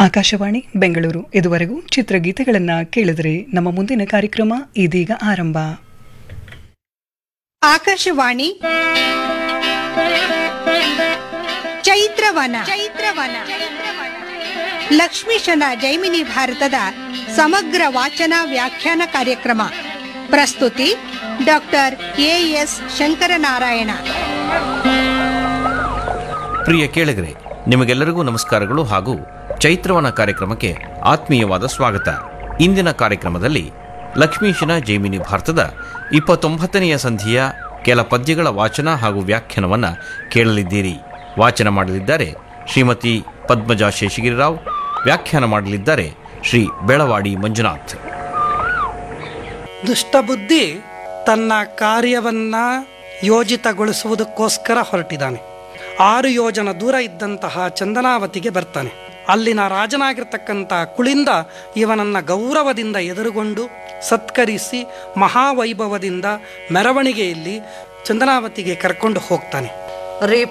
ಆಕಾಶವಾಣಿ ಬೆಂಗಳೂರು ಇದುವರೆಗೂ ಚಿತ್ರಗೀತೆಗಳನ್ನ ಕೇಳಿದರೆ ನಮ್ಮ ಮುಂದಿನ ಕಾರ್ಯಕ್ರಮ ಇದೀಗ ಆರಂಭ ಆಕಾಶವಾಣಿ ಚೈತ್ರವನ ಚೈತ್ರವನ ಲಕ್ಷ್ಮೀಶನ ಜೈಮಿನಿ ಭಾರತದ ಸಮಗ್ರ ವಾಚನ ವ್ಯಾಖ್ಯಾನ ಕಾರ್ಯಕ್ರಮ ಪ್ರಸ್ತುತಿ ಡಾಕ್ಟರ್ ಎ ಎಸ್ ಶಂಕರನಾರಾಯಣ ಪ್ರಿಯ ಕೇಳಿಗರೆ ನಿಮಗೆಲ್ಲರಿಗೂ ನಮಸ್ಕಾರಗಳು ಹಾಗೂ ಚೈತ್ರವನ ಕಾರ್ಯಕ್ರಮಕ್ಕೆ ಆತ್ಮೀಯವಾದ ಸ್ವಾಗತ ಇಂದಿನ ಕಾರ್ಯಕ್ರಮದಲ್ಲಿ ಲಕ್ಷ್ಮೀಶನ ಜೈಮಿನಿ ಭಾರತದ ಇಪ್ಪತ್ತೊಂಬತ್ತನೆಯ ಸಂಧಿಯ ಕೆಲ ಪದ್ಯಗಳ ವಾಚನ ಹಾಗೂ ವ್ಯಾಖ್ಯಾನವನ್ನು ಕೇಳಲಿದ್ದೀರಿ ವಾಚನ ಮಾಡಲಿದ್ದಾರೆ ಶ್ರೀಮತಿ ಪದ್ಮಜಾ ಶೇಷಗಿರಿರಾವ್ ವ್ಯಾಖ್ಯಾನ ಮಾಡಲಿದ್ದಾರೆ ಶ್ರೀ ಬೆಳವಾಡಿ ಮಂಜುನಾಥ್ ದುಷ್ಟಬುದ್ಧಿ ತನ್ನ ಕಾರ್ಯವನ್ನ ಯೋಜಿತಗೊಳಿಸುವುದಕ್ಕೋಸ್ಕರ ಹೊರಟಿದ್ದಾನೆ ಆರು ಯೋಜನ ದೂರ ಇದ್ದಂತಹ ಚಂದನಾವತಿಗೆ ಬರ್ತಾನೆ ಅಲ್ಲಿನ ರಾಜನಾಗಿರ್ತಕ್ಕಂಥ ಕುಳಿಂದ ಇವನನ್ನ ಗೌರವದಿಂದ ಎದುರುಗೊಂಡು ಸತ್ಕರಿಸಿ ಮಹಾವೈಭವದಿಂದ ಮೆರವಣಿಗೆಯಲ್ಲಿ ಚಂದನಾವತಿಗೆ ಕರ್ಕೊಂಡು ಹೋಗ್ತಾನೆ ರೀ